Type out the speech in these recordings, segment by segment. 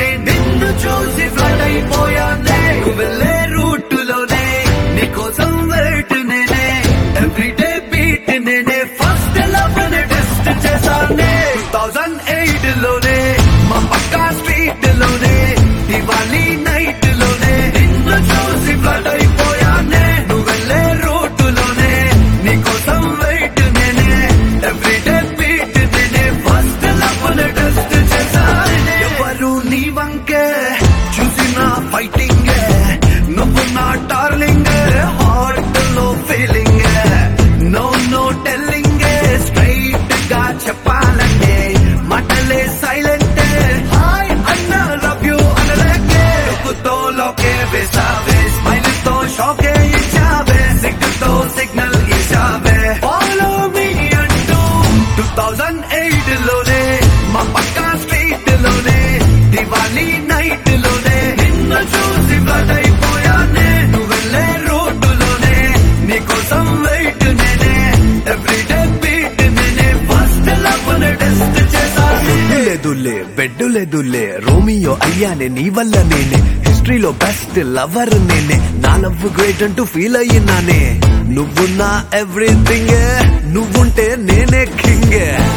అయిపోయానే నిన్ను చూసి ఫ్లడ్ అయిపోయానే నువ్వు వెళ్ళే రూటులోనే నీకోసం వెయిట్ నేనే ఎవ్రీడే బీట్ నేనే ఫస్ట్ లవ్ టెస్ట్ చేశానే థౌజండ్ ఎయిట్ లోనే మా పక్కా స్ట్రీట్ లోనే దివాళీ నైట్ లోనే నిన్ను చూసి ఫ్లడ్ అయిపోయానే నువ్వు వెళ్ళే రూటులోనే నీకోసం వెయిట్ నేనే ఎవ్రీడే బీట్ నేనే ఫస్ట్ లవ్ టెస్ట్ చేశానే ఎవరు నీ వంకే చూసిన ఫైటింగ్ నువ్వు నా డార్లింగ్ హార్ట్ లో feeling no no telling straight గా చెప్పాలంటే మాటలే సైలెంట్ హాయ్ అన్న లవ్ యూ అనలేకే తో లోకే వేసావే స్మైల్ తో షాకే ఇచ్చావే సిగ్గుతో సిగ్నల్ ఇచ్చావే ఫాలో మీ అంటూ టూ థౌజండ్ ఎయిట్ లోనే మా పక్కా స్ట్రీట్ లోనే దివాళీ నైట్ లోనే నిన్ను చూసి ఫ్లడ్ అయిపోయానే నువ్వు వెళ్ళే రోడ్డులోనే నీకోసం వెయిట్ నేనే ఎవ్రీడే బీట్ నేనే ఫస్ట్ లవ్ టెస్ట్ చేశాను లేదులే బెడ్ లేదులే రోమియో అయ్యానే నీ వల్ల నేనే హిస్టరీలో బెస్ట్ లవర్ నేనే నా లవ్ గ్రేట్ అంటూ ఫీల్ అయ్యినానే నువ్వు నా ఎవ్రీథింగ్ నువ్వుంటే నేనే కింగ్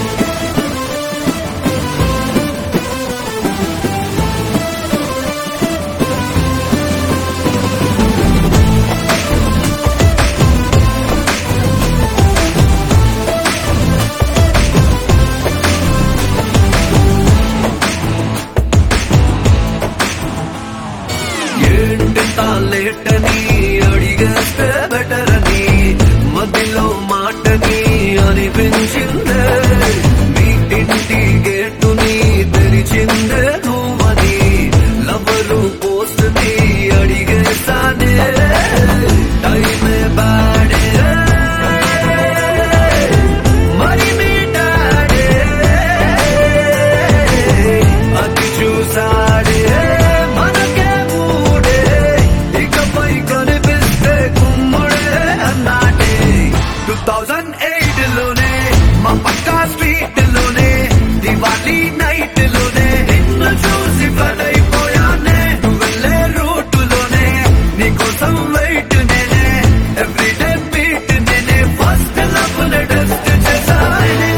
ఏంటింత లేటని అడిగేస్తే బెటర్ అని మధ్యలో మాటని అనిపించిందే మీ ఇంటి గేటుని తెరిచిందే నువ్వని లవరు పోస్ట్ ని అడిగేసానే టైమే బాడే మరి మీ డాడే అది చూసాడే మనకే మూడే ఇకపై కనిపిస్తే కుమ్ముడే అన్నాడే టూ థౌజండ్ ఎయిట్ లోనే మా పక్కా స్ట్రీట్ లోనే దివాళీ నైట్ లోనే నిన్ను చూసి ఫ్లడ్ అయిపోయానే నువ్వు వెళ్ళే రూటులోనే నీకోసం వెయిట్ నేనే ఎవ్రీడే బీట్ నేనే ఫస్ట్ లవ్ టెస్ట్ చేశానే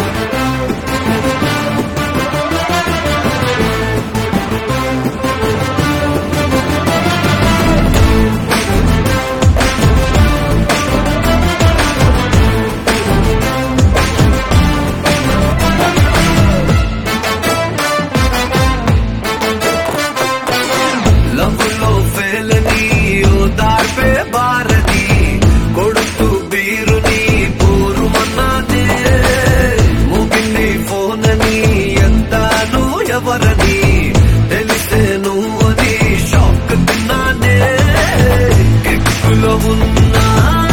లవ్లో ఫెలని ఓ దార్పే భారతి కొడుతూ బీరుని పోరుమన్నానే ముగింది ఫోనని ఎంతాను ఎవరని తెలిసే నువ్వని షాక్ తిన్నానే కిక్కులో ఉన్నా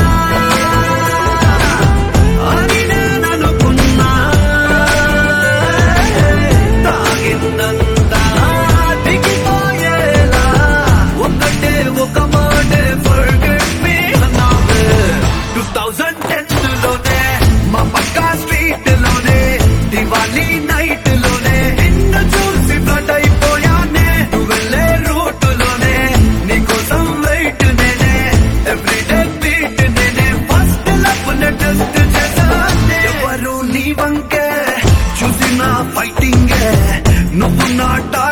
అని నేను అనుకున్నా తాగిందంతా దిగిపోయేలా ఒకటే ఒక మాటే ఫర్గెట్ మీ అన్నావే టూ థౌజండ్ టెన్ లోనే మా పక్కా స్ట్రీట్ లోనే దివాళీ నైట్ లోనే నిన్ను చూసి ఫ్లడ్ అయిపోయానే నువ్వు వెళ్ళే రూటులోనే నీకోసం వెయిట్ నేనే ఎవ్రీడే బీట్ నేనే ఫస్ట్ లవ్ టెస్ట్ చేశానే ఎవరు నీ వంకే చూసిన ఫైటింగ్ నువ్వు నా